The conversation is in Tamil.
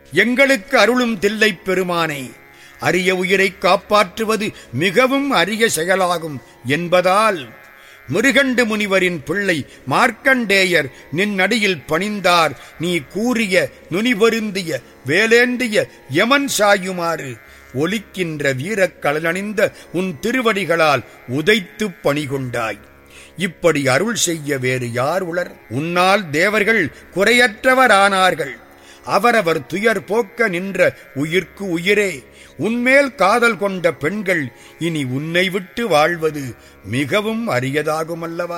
எங்களுக்கு அருளும் தில்லைப் பெருமானை அரிய உயிரை காப்பாற்றுவது மிகவும் அரிய செயலாகும் என்பதால் முருகண்டு முனிவரின் பிள்ளை மார்க்கண்டேயர் நின்னடியில் பணிந்தார் நீ கூறிய நுனிபொருந்திய வேலேந்திய யமன் சாயுமாறு ஒலிக்கின்ற வீரக் கலனணிந்த உன் திருவடிகளால் உதைத்துப் பணிகொண்டாய் இப்படி அருள் செய்ய வேறு யார் உளர் உன்னால் தேவர்கள் குறையற்றவரானார்கள் அவரவர் துயர் போக்க நின்ற உயிர்க்கு உயிரே உன்மேல் காதல் கொண்ட பெண்கள் இனி உன்னை விட்டு வாழ்வது மிகவும் அரியதாகுமல்லவா